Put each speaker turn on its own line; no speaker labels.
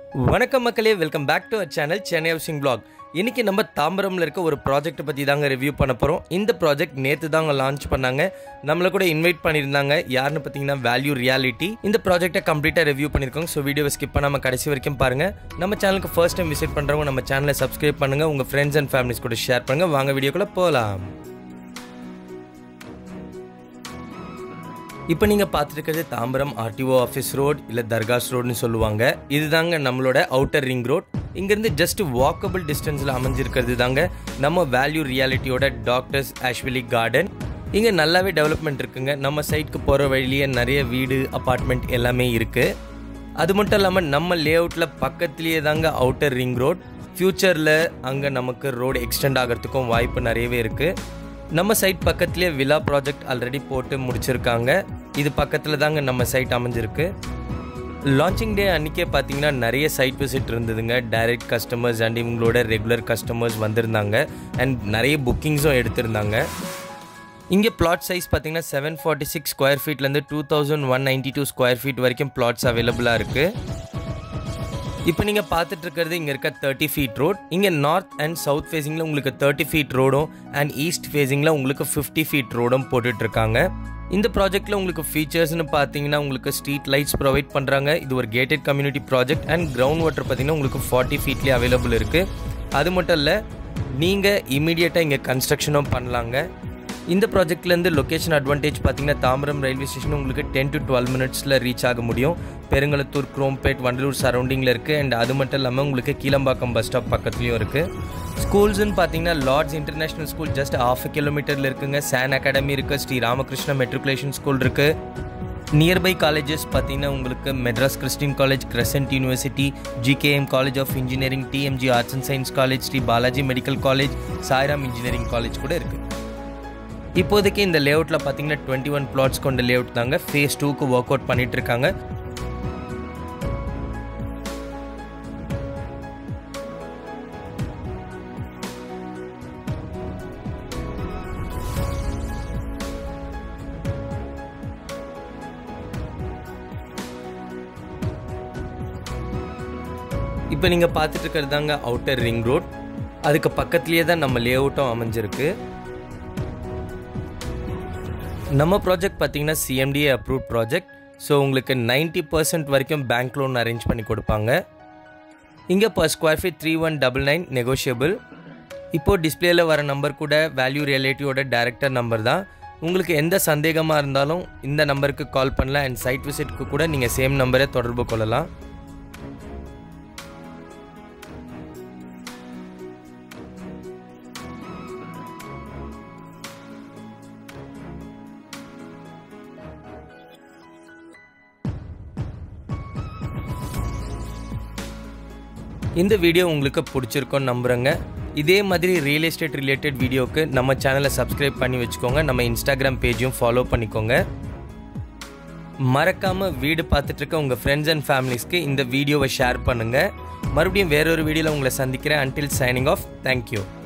வணக்கம் மக்களே welcome back to our channel Chennai housing blog இன்னைக்கு நம்ம தாம்பரம்ல இருக்க ஒரு ப்ராஜெக்ட் பற்றி தாங்க ரிவ்யூ பண்ண போகிறோம் இந்த ப்ராஜெக்ட் நேற்று தாங்க லான்ச் பண்ணாங்க நம்மளை கூட இன்வைட் பண்ணியிருந்தாங்க யாருன்னு பார்த்தீங்கன்னா வேல்யூ ரியாலிட்டி இந்த ப்ராஜெக்ட்டை கம்ப்ளீட்டாக ரிவ்யூ பண்ணியிருக்கோங்க ஸோ வீடியோவை ஸ்கிப் பண்ணாமல் கடைசி வரைக்கும் பாருங்க நம்ம சேனலுக்கு ஃபர்ஸ்ட் டைம் விசிட் பண்ணுறவங்க நம்ம சேனலை சப்ஸ்கிரைப் பண்ணுங்க உங்கள் ஃப்ரெண்ட்ஸ் அண்ட் ஃபேமிலிஸ் கூட ஷேர் பண்ணுங்க வாங்க வீடியோக்குள்ள போகலாம் இப்போ நீங்கள் பார்த்துருக்கிறது தாம்பரம் ஆர்டிஓ ஆஃபீஸ் ரோட் இல்லை தர்காஸ் ரோடுன்னு சொல்லுவாங்க இதுதாங்க நம்மளோட அவுட்டர் ரிங் ரோட் இங்கேருந்து ஜஸ்ட் வாக்கபிள் டிஸ்டன்ஸில் அமைஞ்சிருக்கிறது தாங்க நம்ம வேல்யூ ரியாலிட்டியோட டாக்டர்ஸ் ஆஷ்விலி கார்டன் இங்கே நல்லாவே டெவலப்மெண்ட் இருக்குங்க நம்ம சைட்க்கு போகிற வழியிலேயே நிறைய வீடு அப்பார்ட்மெண்ட் எல்லாமே இருக்குது அது மட்டும் இல்லாமல் நம்ம லே அவுட்டில் பக்கத்துலேயே தாங்க அவுட்டர் ரிங் ரோட் ஃப்யூச்சரில் அங்கே நமக்கு ரோடு எக்ஸ்டெண்ட் ஆகிறதுக்கும் வாய்ப்பு நிறையவே இருக்குது நம்ம சைட் பக்கத்துலேயே விழா ப்ராஜெக்ட் ஆல்ரெடி போட்டு முடிச்சிருக்காங்க இது பக்கத்தில் தாங்க நம்ம சைட் அமைஞ்சிருக்கு லான்ச்சிங் டே அன்றைக்கே பார்த்தீங்கன்னா நிறைய சைட் விசிட் இருந்ததுங்க டைரக்ட் கஸ்டமர்ஸ் அண்ட் இவங்களோட ரெகுலர் கஸ்டமர்ஸ் வந்திருந்தாங்க அண்ட் நிறைய புக்கிங்ஸும் எடுத்திருந்தாங்க இங்கே பிளாட் சைஸ் பார்த்தீங்கன்னா செவன் ஃபார்ட்டி சிக்ஸ் ஸ்கொயர் ஃபீட்லேருந்து two thousand one ninety two square feet வரைக்கும் பிளாட்ஸ் அவைலபிளாக இருக்குது இப்போ நீங்கள் பார்த்துட்டு இருக்கிறது இங்கே இருக்க தேர்ட்டி ஃபீட் ரோட் இங்கே நார்த் அண்ட் சவுத் ஃபேஸிங்கில் உங்களுக்கு தேர்ட்டி ஃபீட் ரோடும் அண்ட் ஈஸ்ட் ஃபேஸிங்கில் உங்களுக்கு ஃபிஃப்டி ஃபீட் ரோடும் போட்டுட்ருக்காங்க இந்த ப்ராஜெக்ட்டில் உங்களுக்கு ஃபீச்சர்ஸ்னு பார்த்தீங்கன்னா உங்களுக்கு ஸ்ட்ரீட் லைட்ஸ் ப்ரொவைட் பண்ணுறாங்க இது ஒரு gated community project and ground water பார்த்தீங்கன்னா உங்களுக்கு ஃபார்ட்டி ஃபீட்லேயே அவைலபிள் இருக்குது அது மட்டும் இல்லை நீங்கள் இமீடியட்டாக இங்கே கன்ஸ்ட்ரக்ஷனும் பண்ணலாங்க இந்த ப்ராஜெக்ட்லேருந்து லொக்கேஷன் அட்வான்டேஜ் பார்த்தீங்கன்னா தாம்பரம் ரயில்வே ஸ்டேஷன் உங்களுக்கு டென் டு டுவெல் மினிட்ஸில் ரீச் ஆக முடியும் பெருங்கலத்தூர் குரோம்பேட் வண்டலூர் சரௌண்டிங்கில் இருக்குது அண்ட் அது மட்டும் இல்லாமல் உங்களுக்கு கீழம்பாக்கம் பஸ் ஸ்டாப் பக்கத்துலேயும் இருக்குது ஸ்கூல்ஸ்னு பார்த்தீங்கன்னா Lord's international school just half கிலோமீட்டரில் இருக்குங்க சான் அகாடமி இருக்குது ஸ்ரீ ராமகிருஷ்ண மெட்ரிகுலேஷன் ஸ்கூல் இருக்குது நியர்பை காலேஜஸ் பார்த்தீங்கன்னா உங்களுக்கு Madras Christian college Crescent university GKM college of engineering DMG arts and science college Sri Balaji medical college Sairam engineering college கூட இருக்குது இப்போதைக்கு இந்த லேஅவுட்டில் பார்த்தீங்கன்னா டுவெண்ட்டி ஒன் பிளாட்ஸ் கொண்ட லேஅவுட் தாங்க ஃபேஸ் டூக்கு ஒர்க் அவுட் பண்ணிட்டு இருக்காங்க இப்போ நீங்கள் பார்த்துட்டு இருக்கிறது தாங்க அவுட்டர் ரிங் ரோட் அதுக்கு பக்கத்துலேயே தான் நம்ம லேஅவுட்டும் அமைஞ்சிருக்கு நம்ம ப்ராஜெக்ட் பார்த்தீங்கன்னா சிஎம்டிஏ அப்ரூவ் ப்ராஜெக்ட் ஸோ உங்களுக்கு நைன்ட்டி பர்சன்ட் வரைக்கும் பேங்க் லோன் அரேஞ்ச் பண்ணி கொடுப்பாங்க இங்கே per square feet three one double nine negotiable இப்போது டிஸ்பிளேயில் வர நம்பர் கூட வேல்யூ ரிலேட்டிவோட டேரக்டர் நம்பர் தான் உங்களுக்கு எந்த சந்தேகமாக இருந்தாலும் இந்த நம்பருக்கு கால் பண்ணலாம் அண்ட் சைட் விசிட்க்கு கூட நீங்கள் சேம் நம்பரை தொடர்பு கொள்ளலாம் இந்த வீடியோ உங்களுக்கு பிடிச்சிருக்கோன்னு நம்புகிறேங்க இதே மாதிரி ரியல் எஸ்டேட் ரிலேட்டட் வீடியோக்கு நம்ம சேனலை சப்ஸ்கிரைப் பண்ணி வச்சுக்கோங்க நம்ம இன்ஸ்டாகிராம் பேஜையும் ஃபாலோ பண்ணிக்கோங்க மறக்காமல் வீடு பார்த்துட்டு இருக்க உங்கள் ஃப்ரெண்ட்ஸ் அண்ட் ஃபேமிலிஸ்க்கு இந்த வீடியோவை ஷேர் பண்ணுங்கள் மறுபடியும் வேறொரு வீடியோவில் உங்களை சந்திக்கிறேன் அன்டில் சைனிங் ஆஃப் தேங்க்யூ